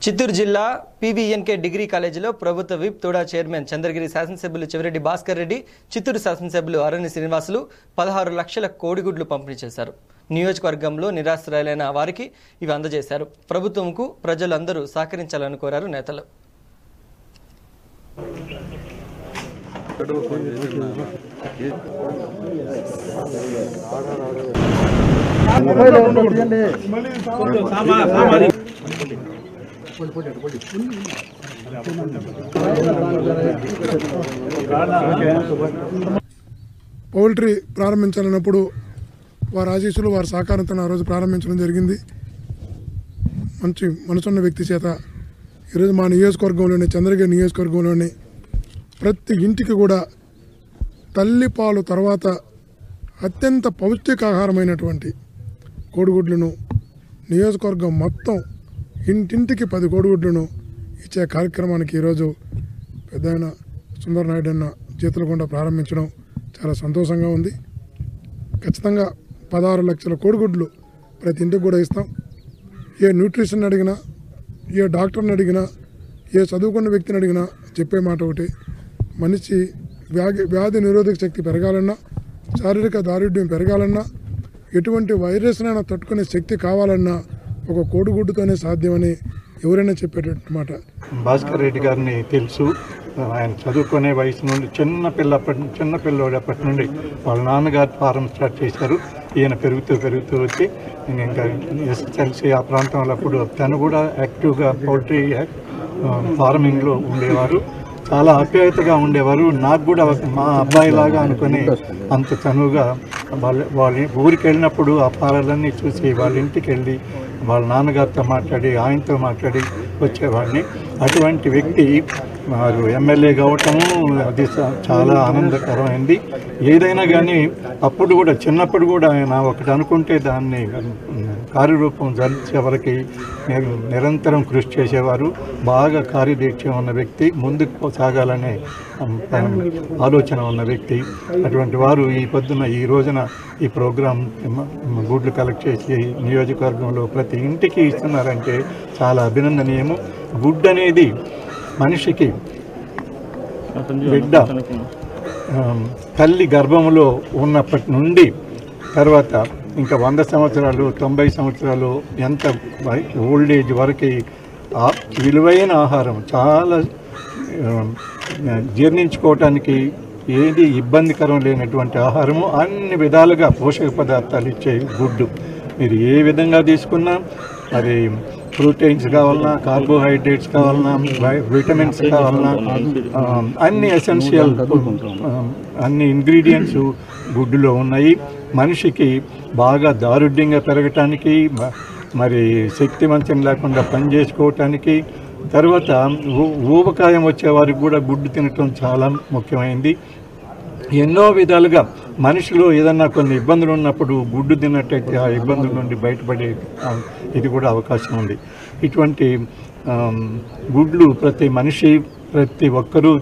చిత్తూరు జిల్లా పీవీఎన్కే డిగ్రీ కాలేజీలో ప్రభుత్వ విప్ తోడా చైర్మన్ చంద్రగిరి శాసనసభ్యులు చెవిరెడ్డి భాస్కర్ రెడ్డి చిత్తూరు శాసనసభ్యులు అరణ్య శ్రీనివాసులు పదహారు లక్షల కోడిగుడ్లు పంపిణీ చేశారు నియోజకవర్గంలో నిరాశ్రయులైన వారికి ఇవి అందజేశారు ప్రభుత్వంకు ప్రజలందరూ సహకరించాలని కోరారు నేతలు పౌల్ట్రీ ప్రారంభించాలన్నప్పుడు వారి ఆశీస్సులు వారి సహకారంతో ఆ రోజు ప్రారంభించడం జరిగింది మంచి మనసున్న వ్యక్తి చేత ఈరోజు మా నియోజకవర్గంలోని చంద్రగిరి నియోజకవర్గంలోని ప్రతి ఇంటికి కూడా తల్లి పాలు తర్వాత అత్యంత పౌష్టికాహారమైనటువంటి కోడిగుడ్లను నియోజకవర్గం మొత్తం ఇంటింటికి పది కోడిగుడ్లను ఇచ్చే కార్యక్రమానికి ఈరోజు పెద్ద ఆయన సుందర నాయుడు అన్న చేతుల గుండా ప్రారంభించడం చాలా సంతోషంగా ఉంది ఖచ్చితంగా పదహారు లక్షల కోడిగుడ్లు ప్రతి ఇంటికి కూడా ఇస్తాం ఏ న్యూట్రిషన్ అడిగినా ఏ డాక్టర్ని అడిగినా ఏ చదువుకున్న వ్యక్తిని అడిగినా చెప్పే మాట ఒకటి మనిషి వ్యాధి వ్యాధి నిరోధక శక్తి పెరగాలన్నా శారీరక దారుఢ్యం పెరగాలన్నా ఎటువంటి వైరస్నైనా తట్టుకునే శక్తి కావాలన్నా ఒక కోడిగుడ్డుతోనే సాధ్యమని ఎవరైనా చెప్పేటట్టు మాట భాస్కర్ రెడ్డి గారిని తెలుసు ఆయన చదువుకునే వయసు నుండి చిన్న పిల్లప్పటి చిన్న పిల్లోడు అప్పటి నుండి వాళ్ళ నాన్నగారు ఫారం స్టార్ట్ చేశారు ఈయన పెరుగుతూ పెరుగుతూ వచ్చి నేను ఇంకా ఎస్ఎస్ఎల్సి ఆ ప్రాంతంలో అప్పుడు తను కూడా యాక్టివ్గా పౌల్ట్రీ ఫార్మింగ్లో ఉండేవారు చాలా ఆప్యాయతగా ఉండేవారు నాకు కూడా మా అబ్బాయి లాగా అనుకుని అంత చనువుగా వాళ్ళ వాళ్ళ ఊరికి వెళ్ళినప్పుడు ఆ పాలలన్నీ చూసి వాళ్ళ ఇంటికి వెళ్ళి వాళ్ళ నాన్నగారితో మాట్లాడి ఆయనతో మాట్లాడి వచ్చేవాడిని అటువంటి వ్యక్తి వారు ఎమ్మెల్యే కావటము అది చా- చాలా ఆనందకరమైంది ఏదైనా కానీ అప్పుడు కూడా చిన్నప్పుడు కూడా ఆయన ఒకటి అనుకుంటే దాన్ని కార్యరూపం జరిచే వరకు నిర- నిరంతరం కృషి చేసేవారు బాగా కార్యదీక్ష ఉన్న వ్యక్తి ముందుకు సాగాలనే um, ఆలోచన ఉన్న వ్యక్తి అటువంటి వారు ఈ పొద్దున ఈ రోజున ఈ ప్రోగ్రాం మ- మ- గుడ్లు కలెక్ట్ చేసి నియోజకవర్గంలో ప్రతి ఇంటికి ఇస్తున్నారంటే చాలా అభినందనీయము గుడ్ అనేది మనిషికి బిడ్డ ఆమ్, తల్లి గర్భంలో ఉన్నప్పటి నుండి తర్వాత ఇంకా వంద సంవత్సరాలు తొంభై సంవత్సరాలు ఎంత వై- ఓల్డ్ ఏజ్ వరకు ఆ విలువైన ఆహారం చాలా ఆమ్, జీర్ణించుకోవటానికి ఏది ఇబ్బందికరం లేనటువంటి ఆహారము అన్ని విధాలుగా పోషక పదార్థాలు ఇచ్చే గుడ్డు మీరు ఏ విధంగా తీసుకున్నా అది ప్రోటీన్స్ కావాలన్నా కార్బోహైడ్రేట్స్ కావాలన్నా వై- విటమిన్స్ కావాలన్నా ఆ, అన్ని ఎసెన్షియల్ అన్ని ఇంగ్రీడియంట్స్ గుడ్డులో ఉన్నాయి మనిషికి బాగా దారుఢ్యంగా పెరగటానికి మ- మరి శక్తివంతం లేకుండా పనిచేసుకోవటానికి తర్వాత ఊ- ఊబకాయం వచ్చే వారికి కూడా గుడ్డు తినటం చాలా ముఖ్యమైంది ఎన్నో విధాలుగా మనిషిలో ఏదన్నా కొన్ని ఇబ్బందులు ఉన్నప్పుడు గుడ్డు తిన్నట్టయితే ఆ ఇబ్బందుల నుండి బయటపడే ఆ, ఇది కూడా అవకాశం ఉంది ఇటువంటి ఆమ్, గుడ్లు ప్రతి మనిషి ప్రతి ఒక్కరూ